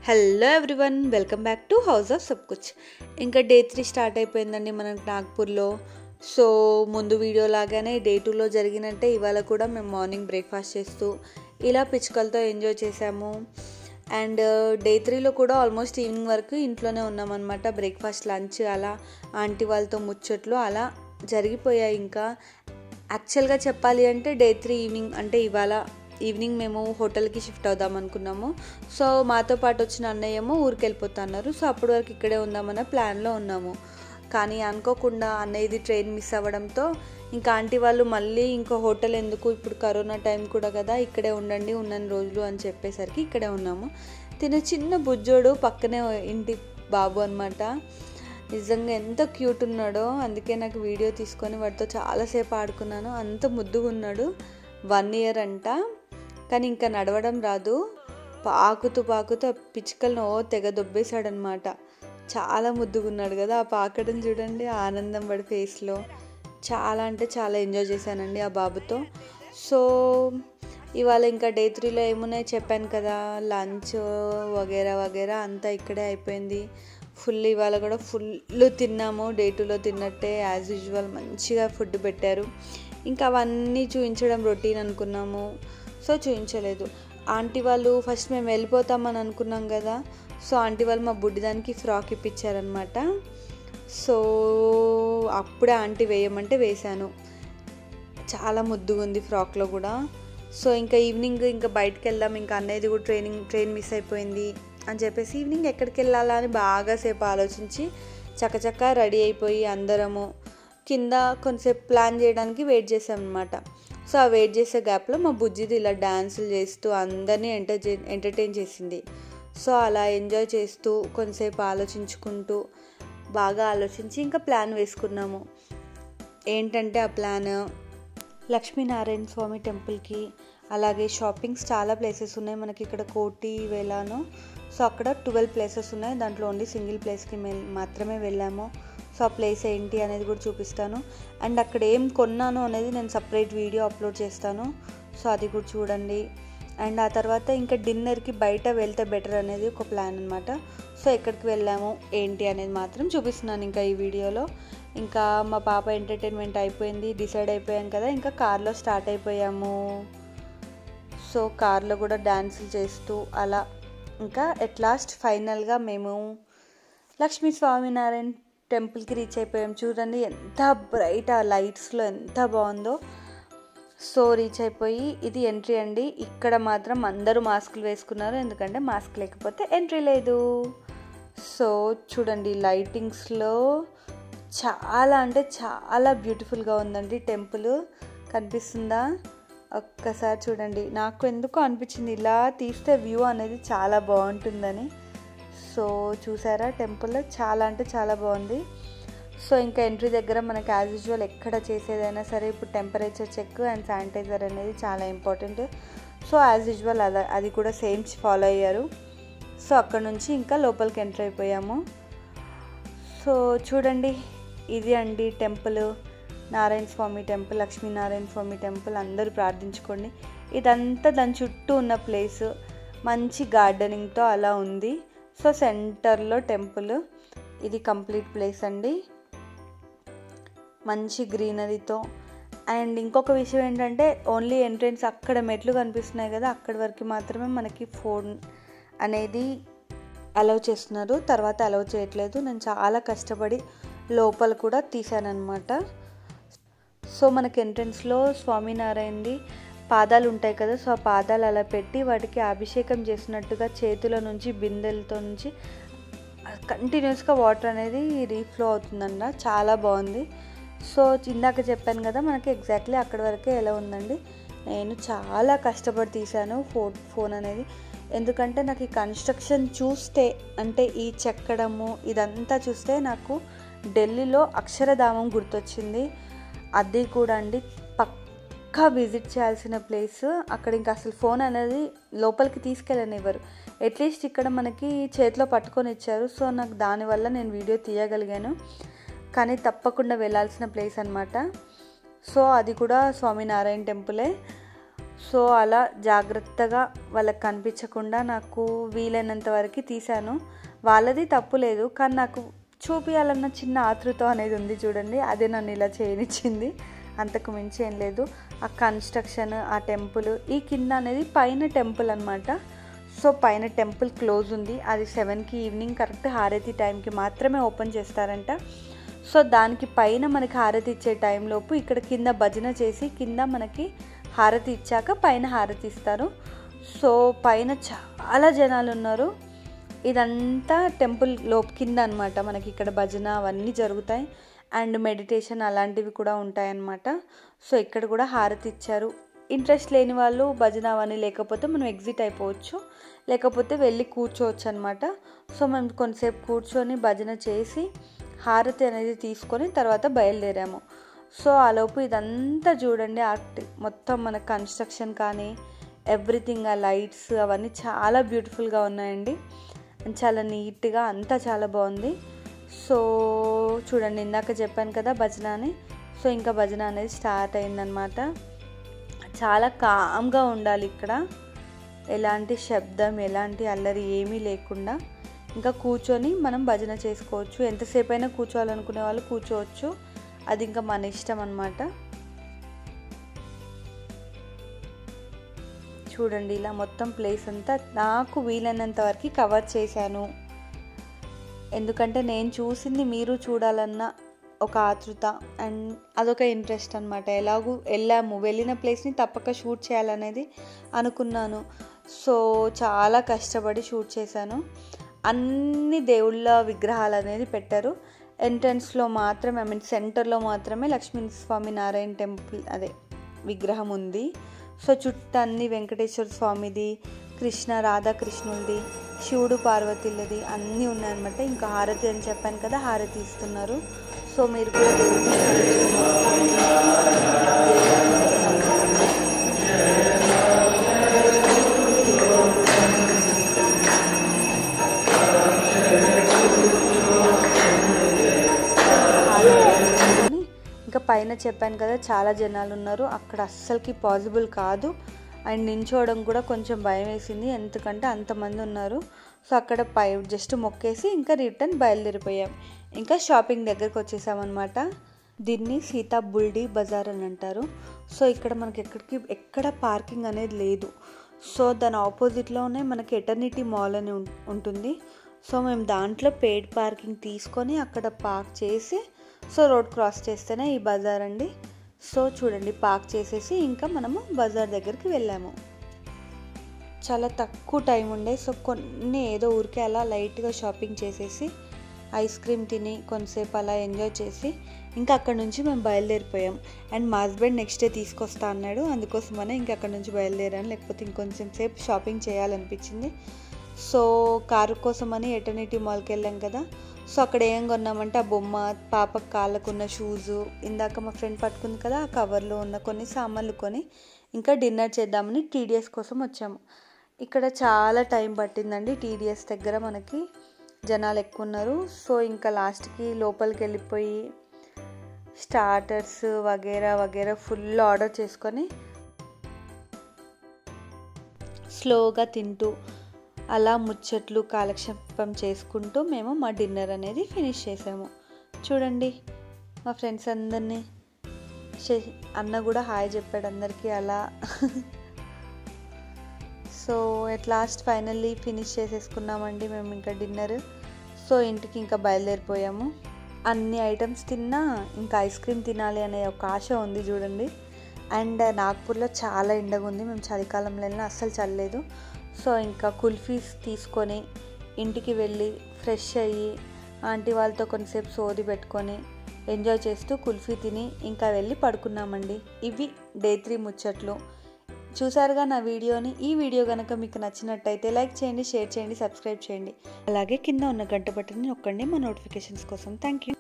hello everyone welcome back to house of Sab Kuch ఇంకా day three start అయిపోయిందండి మనకి నాగ్పూర్లో సో ముందు వీడియో లాగానే డే టూలో జరిగినట్టే ఇవాళ కూడా మేము మార్నింగ్ బ్రేక్ఫాస్ట్ చేస్తూ ఇలా పిచ్చుకలతో ఎంజాయ్ చేసాము అండ్ డే త్రీలో కూడా ఆల్మోస్ట్ ఈవినింగ్ వరకు ఇంట్లోనే ఉన్నామన్నమాట బ్రేక్ఫాస్ట్ లంచ్ అలా ఆంటీ వాళ్ళతో ముచ్చట్లు అలా జరిగిపోయాయి ఇంకా యాక్చువల్గా చెప్పాలి అంటే డే త్రీ ఈవినింగ్ అంటే ఇవాళ ఈవినింగ్ మేము హోటల్కి షిఫ్ట్ అవుదాం అనుకున్నాము సో మాతో పాటు వచ్చిన అన్నయ్యేమో ఊరికి వెళ్ళిపోతున్నారు సో అప్పటి వరకు ఇక్కడే ఉందామన్న ప్లాన్లో ఉన్నాము కానీ అనుకోకుండా అన్నయ్యది ట్రైన్ మిస్ అవ్వడంతో ఇంకా ఆంటీ వాళ్ళు మళ్ళీ ఇంకో హోటల్ ఎందుకు ఇప్పుడు కరోనా టైం కూడా కదా ఇక్కడే ఉండండి ఉన్నన్ని రోజులు అని చెప్పేసరికి ఇక్కడే ఉన్నాము తిన చిన్న బుజ్జోడు పక్కనే ఇంటి బాబు అనమాట నిజంగా ఎంత క్యూట్ ఉన్నాడో అందుకే నాకు వీడియో తీసుకొని వాడితో చాలాసేపు ఆడుకున్నాను అంత ముద్దుగా ఉన్నాడు వన్ ఇయర్ అంట కానీ ఇంకా నడవడం రాదు పాకుతూ పాకుతూ పిచ్చుకలను ఓ తెగ దొబ్బేశాడనమాట చాలా ముద్దుగున్నాడు కదా ఆ పాకడం చూడండి ఆనందం పడి ఫేస్లో చాలా అంటే చాలా ఎంజాయ్ చేశానండి ఆ బాబుతో సో ఇవాళ ఇంకా డే త్రీలో ఏమున్నాయి చెప్పాను కదా లంచ్ వగేరా వగేరా అంతా ఇక్కడే అయిపోయింది ఫుల్ ఇవాళ కూడా ఫుల్ తిన్నాము డే టూలో తిన్నట్టే యాజ్ యూజువల్ మంచిగా ఫుడ్ పెట్టారు ఇంకా అవన్నీ చూపించడం రొటీన్ అనుకున్నాము సో చూపించలేదు ఆంటీ వాళ్ళు ఫస్ట్ మేము వెళ్ళిపోతామని అనుకున్నాం కదా సో ఆంటీ వాళ్ళు మా బుడ్డిదానికి ఫ్రాక్ ఇప్పించారనమాట సో అప్పుడే ఆంటీ వేయమంటే వేశాను చాలా ముద్దుగా ఉంది ఫ్రాక్లో కూడా సో ఇంకా ఈవినింగ్ ఇంకా బయటకు వెళ్దాం ఇంకా అన్నయ్యది కూడా ట్రైనింగ్ ట్రైన్ మిస్ అయిపోయింది అని చెప్పేసి ఈవినింగ్ ఎక్కడికి వెళ్ళాలా అని బాగా సేపు ఆలోచించి చకచక రెడీ అయిపోయి అందరము కింద కొంతసేపు ప్లాన్ చేయడానికి వెయిట్ చేసాం అనమాట సో ఆ వెయిట్ చేసే గ్యాప్లో మా బుజ్జిది ఇలా డ్యాన్సులు చేస్తూ అందరినీ ఎంటర్టైన్ ఎంటర్టైన్ చేసింది సో అలా ఎంజాయ్ చేస్తూ కొంతసేపు ఆలోచించుకుంటూ బాగా ఆలోచించి ఇంకా ప్లాన్ వేసుకున్నాము ఏంటంటే ఆ ప్లాన్ లక్ష్మీనారాయణ స్వామి టెంపుల్కి అలాగే షాపింగ్స్ చాలా ప్లేసెస్ ఉన్నాయి మనకి ఇక్కడ కోటి వేలాను సో అక్కడ ట్వెల్వ్ ప్లేసెస్ ఉన్నాయి దాంట్లో ఓన్లీ సింగిల్ ప్లేస్కి మాత్రమే వెళ్ళాము సో ఆ ప్లేస్ ఏంటి అనేది కూడా చూపిస్తాను అండ్ అక్కడ ఏం కొన్నాను అనేది నేను సపరేట్ వీడియో అప్లోడ్ చేస్తాను సో అది కూడా చూడండి అండ్ ఆ తర్వాత ఇంకా డిన్నర్కి బయట వెళ్తే బెటర్ అనేది ఒక ప్లాన్ అనమాట సో ఎక్కడికి వెళ్ళాము ఏంటి అనేది మాత్రం చూపిస్తున్నాను ఇంకా ఈ వీడియోలో ఇంకా మా పాప ఎంటర్టైన్మెంట్ అయిపోయింది డిసైడ్ అయిపోయాం కదా ఇంకా కార్లో స్టార్ట్ అయిపోయాము సో కార్లో కూడా డ్యాన్సులు చేస్తూ అలా ఇంకా ఎట్ లాస్ట్ ఫైనల్గా మేము లక్ష్మీ స్వామినారాయణ టెంపుల్కి రీచ్ అయిపోయాం చూడండి ఎంత బ్రైట్ ఆ లైట్స్లో ఎంత బాగుందో సో రీచ్ అయిపోయి ఇది ఎంట్రీ అండి ఇక్కడ మాత్రం అందరూ మాస్కులు వేసుకున్నారు ఎందుకంటే మాస్క్ లేకపోతే ఎంట్రీ లేదు సో చూడండి లైటింగ్స్లో చాలా అంటే చాలా బ్యూటిఫుల్గా ఉందండి టెంపుల్ కనిపిస్తుందా ఒక్కసారి చూడండి నాకు ఎందుకో అనిపించింది ఇలా తీస్తే వ్యూ అనేది చాలా బాగుంటుందని సో చూసారా టెంపుల్ చాలా అంటే చాలా బాగుంది సో ఇంకా ఎంట్రీ దగ్గర మనకి యాజ్ యూజువల్ ఎక్కడ చేసేదైనా సరే ఇప్పుడు టెంపరేచర్ చెక్ అండ్ శానిటైజర్ అనేది చాలా ఇంపార్టెంట్ సో యాజ్ యూజువల్ అలా అది కూడా సేమ్ ఫాలో అయ్యారు సో అక్కడ నుంచి ఇంకా లోపలికి ఎంటర్ అయిపోయాము సో చూడండి ఇది అండి temple Narayana Swamy temple Lakshminarayana Swamy temple అందరూ ప్రార్థించుకోండి ఇదంతా దాని చుట్టూ ఉన్న ప్లేస్ మంచి గార్డెనింగ్తో అలా ఉంది సో సెంటర్లో టెంపుల్ ఇది కంప్లీట్ ప్లేస్ అండి మంచి గ్రీనరీతో అండ్ ఇంకొక విషయం ఏంటంటే ఓన్లీ ఎంట్రెన్స్ అక్కడ మెట్లు కనిపిస్తున్నాయి కదా అక్కడి వరకు మాత్రమే మనకి ఫోన్ అనేది అలౌ చేస్తున్నారు తర్వాత అలౌ చేయట్లేదు నేను చాలా కష్టపడి లోపల కూడా తీసానమాట సో మనకి ఎంట్రన్స్లో స్వామినారాయణది పాదాలు ఉంటాయి కదా సో ఆ పాదాలు అలా పెట్టి వాటికి అభిషేకం చేసినట్టుగా చేతుల నుంచి బిందెలతో నుంచి కంటిన్యూస్గా వాటర్ అనేది రీఫ్లో అవుతుందంట చాలా బాగుంది సో ఇందాక చెప్పాను కదా మనకి ఎగ్జాక్ట్లీ అక్కడి వరకే ఎలా ఉందండి నేను చాలా కష్టపడి తీశాను ఫో ఫోన్ అనేది ఎందుకంటే నాకు ఈ కన్స్ట్రక్షన్ చూస్తే అంటే ఈ చెక్కడము ఇదంతా చూస్తే నాకు ఢిల్లీలో అక్షరధామం గుర్తొచ్చింది అది కూడా అండి పక్కా విజిట్ చేయాల్సిన ప్లేస్ అక్కడ ఇంకా అసలు ఫోన్ అనేది లోపలికి తీసుకెళ్ళనివ్వరు అట్లీస్ట్ ఇక్కడ మనకి చేతిలో పట్టుకొని ఇచ్చారు సో నాకు దానివల్ల నేను వీడియో తీయగలిగాను కానీ తప్పకుండా వెళ్ళాల్సిన ప్లేస్ అనమాట సో అది కూడా స్వామినారాయణ టెంపులే సో అలా జాగ్రత్తగా వాళ్ళకి కనిపించకుండా నాకు వీలైనంత వరకు తీశాను వాళ్ళది తప్పు లేదు కానీ నాకు చూపించాలన్న చిన్న ఆతృత అనేది ఉంది చూడండి అదే నన్ను ఇలా చేయనిచ్చింది అంతకు మించి ఏం లేదు ఆ కన్స్ట్రక్షన్ ఆ టెంపుల్ ఈ కింద అనేది పైన టెంపుల్ అనమాట సో పైన టెంపుల్ క్లోజ్ ఉంది అది సెవెన్కి ఈవినింగ్ కరెక్ట్ హారతి టైంకి మాత్రమే ఓపెన్ చేస్తారంట సో దానికి పైన మనకి హారతి ఇచ్చే టైంలోపు ఇక్కడ కింద భజన చేసి కింద మనకి హారతి ఇచ్చాక పైన హారతి ఇస్తారు సో పైన చాలా జనాలు ఉన్నారు ఇదంతా టెంపుల్ లో కింద అనమాట మనకి ఇక్కడ భజన అవన్నీ జరుగుతాయి అండ్ మెడిటేషన్ అలాంటివి కూడా ఉంటాయన్నమాట సో ఇక్కడ కూడా హారతి ఇచ్చారు ఇంట్రెస్ట్ లేని వాళ్ళు భజన అవన్నీ లేకపోతే మనం ఎగ్జిట్ అయిపోవచ్చు లేకపోతే వెళ్ళి కూర్చోవచ్చు అనమాట సో మేము కొంతసేపు కూర్చొని భజన చేసి హారతి అనేది తీసుకొని తర్వాత బయలుదేరాము సో ఆలోపు ఇదంతా చూడండి ఆర్ట్ మొత్తం మన కన్స్ట్రక్షన్ కానీ ఎవ్రీథింగ్ ఆ లైట్స్ అవన్నీ చాలా బ్యూటిఫుల్గా ఉన్నాయండి అండ్ చాలా నీట్గా అంతా చాలా బాగుంది సో చూడండి ఇందాక చెప్పాను కదా భజన అని సో ఇంకా భజన అనేది స్టార్ట్ అయిందనమాట చాలా కామ్గా ఉండాలి ఇక్కడ ఎలాంటి శబ్దం ఎలాంటి అల్లరి ఏమీ లేకుండా ఇంకా కూర్చొని మనం భజన చేసుకోవచ్చు ఎంతసేపు అయినా కూర్చోవాలనుకునే వాళ్ళు కూర్చోవచ్చు అది ఇంకా మన ఇష్టం అనమాట చూడండి ఇలా మొత్తం ప్లేస్ అంతా నాకు వీలైనంత వరకు కవర్ చేశాను ఎందుకంటే నేను చూసింది మీరు చూడాలన్న ఒక ఆతృత అండ్ అదొక ఇంట్రెస్ట్ అనమాట ఎలాగూ వెళ్ళాము వెళ్ళిన ప్లేస్ని తప్పక షూట్ చేయాలనేది అనుకున్నాను సో చాలా కష్టపడి షూట్ చేశాను అన్ని దేవుళ్ళ విగ్రహాలు అనేది పెట్టారు ఎంట్రన్స్లో మాత్రమే ఐ మీన్ సెంటర్లో మాత్రమే లక్ష్మీస్వామి నారాయణ టెంపుల్ అదే విగ్రహం ఉంది సో చుట్టూ అన్ని వెంకటేశ్వర స్వామిది కృష్ణ రాధాకృష్ణులది శివుడు పార్వతీలది అన్నీ ఉన్నాయన్నమాట ఇంకా హారతి అని చెప్పాను కదా హారతి ఇస్తున్నారు సో మీరు కూడా దేవుడిని ఇంకా పైన చెప్పాను కదా చాలా జనాలు ఉన్నారు అక్కడ అస్సలకి పాసిబుల్ కాదు అండ్ నించోవడం కూడా కొంచెం భయం వేసింది ఎందుకంటే అంతమంది ఉన్నారు సో అక్కడ పై జస్ట్ మొక్కేసి ఇంకా రిటర్న్ బయలుదేరిపోయాం ఇంకా షాపింగ్ దగ్గరకు వచ్చేసామన్నమాట దీన్ని సీతా బుల్డి బజార్ అని అంటారు సో ఇక్కడ మనకి ఎక్కడికి ఎక్కడ పార్కింగ్ అనేది లేదు సో దాని ఆపోజిట్లోనే మనకి ఎటర్నిటీ మాల్ అని ఉం- ఉంటుంది సో మేము దాంట్లో పెయిడ్ పార్కింగ్ తీసుకొని అక్కడ పార్క్ చేసి సో రోడ్ క్రాస్ చేస్తేనే ఈ బజార్ అండి సో చూడండి పార్క్ చేసేసి ఇంకా మనము బజార్ దగ్గరికి వెళ్ళాము చాలా తక్కువ టైం ఉండే సో కొన్ని ఏదో ఊరికే అలా లైట్గా షాపింగ్ చేసేసి ఐస్ క్రీమ్ తిని కొంతసేపు అలా ఎంజాయ్ చేసి ఇంకా అక్కడ నుంచి మేము బయలుదేరిపోయాం అండ్ మా హస్బెండ్ నెక్స్ట్ డే తీసుకొస్తా అన్నాడు అందుకోసమనే ఇంకా అక్కడ నుంచి బయలుదేరాను లేకపోతే ఇంకొంచెం సేపు షాపింగ్ చేయాలనిపించింది సో కారు కోసమని ఎటర్నిటీ మాల్కి వెళ్ళాం కదా సో అక్కడ ఏం కొన్నామంటే ఆ బొమ్మ పాప కాళ్ళకున్న షూజు ఇందాక మా ఫ్రెండ్ పట్టుకుంది కదా ఆ కవర్లో ఉన్న కొన్ని సామాన్లు కొని ఇంకా డిన్నర్ చేద్దామని టీడీఎస్ కోసం వచ్చాము ఇక్కడ చాలా టైం పట్టిందండి టీడీఎస్ దగ్గర మనకి జనాలు ఎక్కువ ఉన్నారు సో ఇంకా లాస్ట్కి లోపలికి వెళ్ళిపోయి స్టార్టర్స్ వగేరా వగేరా ఫుల్ ఆర్డర్ చేసుకొని స్లోగా తింటూ అలా ముచ్చట్లు కాలక్షేపం చేసుకుంటూ మేము మా డిన్నర్ అనేది ఫినిష్ చేసాము చూడండి మా ఫ్రెండ్స్ అందరినీ శే- అన్న కూడా హాయ్ చెప్పాడు అందరికీ అలా so at last finally finish చేసేసుకున్నామండి మేము ఇంకా డిన్నర్ సో ఇంటికి ఇంకా బయలుదేరిపోయాము అన్ని ఐటమ్స్ తిన్నా ఇంకా ఐస్ క్రీమ్ తినాలి అనే ఒక ఆశ ఉంది చూడండి అండ్ నాగ్పూర్లో చాలా ఎండగా ఉంది మేము చలికాలంలో వెళ్ళినా అస్సలు చల్లలేదు సో ఇంకా కుల్ఫీస్ తీసుకొని ఇంటికి వెళ్ళి ఫ్రెష్ అయ్యి ఆంటీ వాళ్ళతో కొంతసేపు సోది పెట్టుకొని ఎంజాయ్ చేస్తూ కుల్ఫీ తిని ఇంకా వెళ్ళి పడుకున్నామండి ఇవి డే త్రీ ముచ్చట్లు చూసారుగా నా వీడియోని ఈ వీడియో కనుక మీకు నచ్చినట్టయితే లైక్ చేయండి షేర్ చేయండి సబ్స్క్రైబ్ చేయండి అలాగే కింద ఉన్న గంట బటన్ని నొక్కండి మా నోటిఫికేషన్స్ కోసం థ్యాంక్ యూ